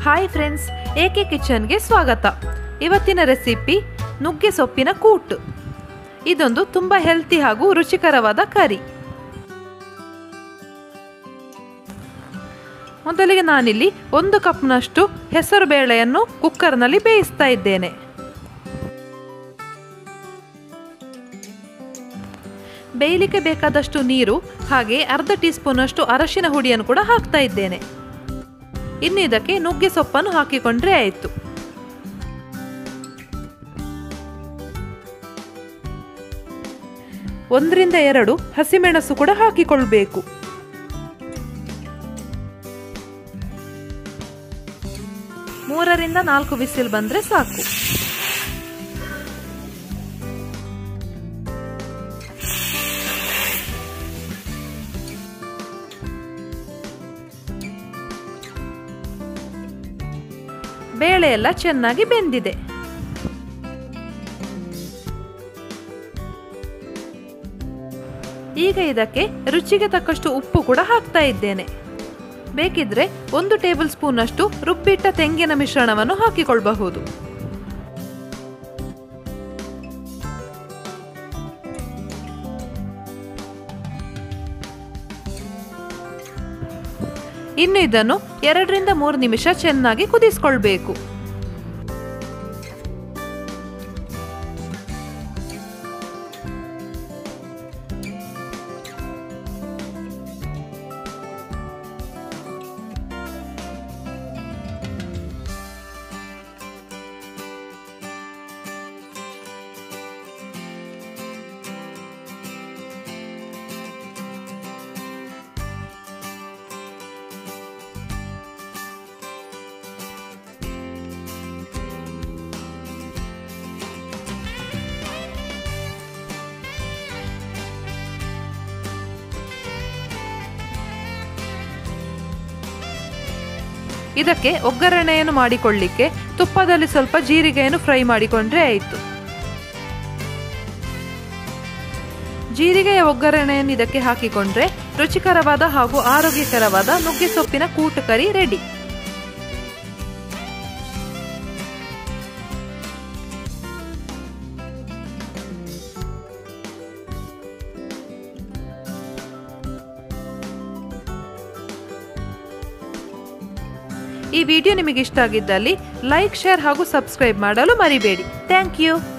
hi friends ಏಕೆ ಕಿಚನ್ಗೆ ಸ್ವಾಗತ ಇವತ್ತಿನ ರೆಸಿಪಿ ನುಗ್ಗೆ ಸೊಪ್ಪಿನ ಕೂಟು ಇದೊಂದು ತುಂಬ ಹೆಲ್ತಿ ಹಾಗೂ ರುಚಿಕರವಾದ ಕರಿ ಮೊದಲಿಗೆ ನಾನಿಲ್ಲಿ ಒಂದು ಕಪ್ನಷ್ಟು ಹೆಸರು ಬೇಳೆಯನ್ನು ಕುಕ್ಕರ್ನಲ್ಲಿ ಬೇಯಿಸ್ತಾ ಇದ್ದೇನೆ ಬೇಯಲಿಕ್ಕೆ ಬೇಕಾದಷ್ಟು ನೀರು ಹಾಗೆ ಅರ್ಧ ಟೀ ಸ್ಪೂನಷ್ಟು ಅರಶಿನ ಹುಡಿಯನ್ನು ಕೂಡ ಹಾಕ್ತಾ ಇದ್ದೇನೆ ಇನ್ನು ಇದಕ್ಕೆ ನುಗ್ಗೆ ಸೊಪ್ಪನ್ನು ಹಾಕಿಕೊಂಡ್ರೆ ಆಯಿತು ಒಂದರಿಂದ ಎರಡು ಹಸಿಮೆಣಸು ಕೂಡ ಹಾಕಿಕೊಳ್ಬೇಕು ಮೂರರಿಂದ ನಾಲ್ಕು ಬಿಸಿಲ್ ಬಂದ್ರೆ ಸಾಕು ಬೇಳೆ ಎಲ್ಲ ಚೆನ್ನಾಗಿ ಬೆಂದಿದೆ ಈಗ ಇದಕ್ಕೆ ರುಚಿಗೆ ತಕ್ಕಷ್ಟು ಉಪ್ಪು ಕೂಡ ಹಾಕ್ತಾ ಇದ್ದೇನೆ ಬೇಕಿದ್ರೆ ಒಂದು ಟೇಬಲ್ ಸ್ಪೂನಷ್ಟು ರುಬ್ಬಿಟ್ಟ ತೆಂಗಿನ ಮಿಶ್ರಣವನ್ನು ಹಾಕಿಕೊಳ್ಳಬಹುದು ಇನ್ನು ಇದನ್ನು ಎರಡರಿಂದ ಮೂರು ನಿಮಿಷ ಚೆನ್ನಾಗಿ ಕುದಿಸ್ಕೊಳ್ಬೇಕು ಇದಕ್ಕೆ ಒಗ್ಗರಣೆಯನ್ನು ಮಾಡಿಕೊಳ್ಳಿಕ್ಕೆ ತುಪ್ಪದಲ್ಲಿ ಸ್ವಲ್ಪ ಜೀರಿಗೆಯನ್ನು ಫ್ರೈ ಮಾಡಿಕೊಂಡ್ರೆ ಆಯಿತು ಜೀರಿಗೆಯ ಒಗ್ಗರಣೆಯನ್ನು ಇದಕ್ಕೆ ಹಾಕಿಕೊಂಡ್ರೆ ರುಚಿಕರವಾದ ಹಾಗೂ ಆರೋಗ್ಯಕರವಾದ ನುಗ್ಗೆ ಸೊಪ್ಪಿನ ಕೂಟು ಕರಿ ರೆಡಿ ಈ ವಿಡಿಯೋ ನಿಮಗೆ ಇಷ್ಟ ಆಗಿದ್ದಲ್ಲಿ ಲೈಕ್ ಶೇರ್ ಹಾಗೂ ಸಬ್ಸ್ಕ್ರೈಬ್ ಮಾಡಲು ಮರಿಬೇಡಿ ಥ್ಯಾಂಕ್ ಯು